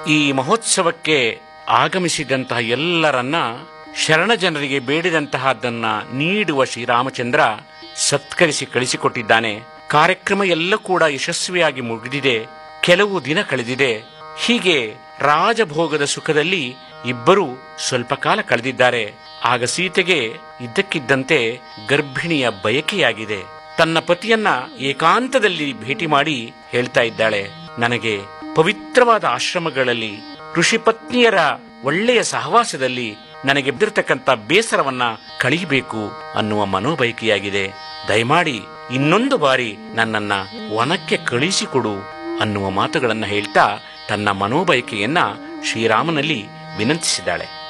ಈ ಮಹೋತ್ಸವಕ್ಕೆ ಆಗಮಿಸಿದಂತಹ ಎಲ್ಲರನ್ನ ಶರಣ ಜನರಿಗೆ ಬೇಡಿದಂತಹದ್ದನ್ನ ನೀಡುವ ಶ್ರೀರಾಮಚಂದ್ರ ಸತ್ಕರಿಸಿ ಕಳಿಸಿಕೊಟ್ಟಿದ್ದಾನೆ ಕಾರ್ಯಕ್ರಮ ಎಲ್ಲ ಕೂಡ ಯಶಸ್ವಿಯಾಗಿ ಮುಗಿದಿದೆ ಕೆಲವು ದಿನ ಕಳೆದಿದೆ ಹೀಗೆ ರಾಜಭೋಗದ ಸುಖದಲ್ಲಿ ಇಬ್ಬರು ಸ್ವಲ್ಪ ಕಾಲ ಕಳೆದಿದ್ದಾರೆ ಆಗ ಸೀತೆಗೆ ಇದ್ದಕ್ಕಿದ್ದಂತೆ ಗರ್ಭಿಣಿಯ ಬಯಕೆಯಾಗಿದೆ ತನ್ನ ಪತಿಯನ್ನ ಏಕಾಂತದಲ್ಲಿ ಭೇಟಿ ಮಾಡಿ ಹೇಳ್ತಾ ಇದ್ದಾಳೆ ನನಗೆ ಪವಿತ್ರವಾದ ಆಶ್ರಮಗಳಲ್ಲಿ ಋಷಿ ಪತ್ನಿಯರ ಒಳ್ಳೆಯ ಸಹವಾಸದಲ್ಲಿ ನನಗೆ ಬಿದ್ದಿರತಕ್ಕಂತ ಬೇಸರವನ್ನ ಕಳಿಬೇಕು ಅನ್ನುವ ಮನೋಬಯಕೆಯಾಗಿದೆ ದಯಮಾಡಿ ಇನ್ನೊಂದು ಬಾರಿ ನನ್ನನ್ನ ವನಕ್ಕೆ ಕಳಿಸಿಕೊಡು ಅನ್ನುವ ಮಾತುಗಳನ್ನ ಹೇಳ್ತಾ ತನ್ನ ಮನೋಬಯಕೆಯನ್ನ ಶ್ರೀರಾಮನಲ್ಲಿ ವಿನಂತಿಸಿದ್ದಾಳೆ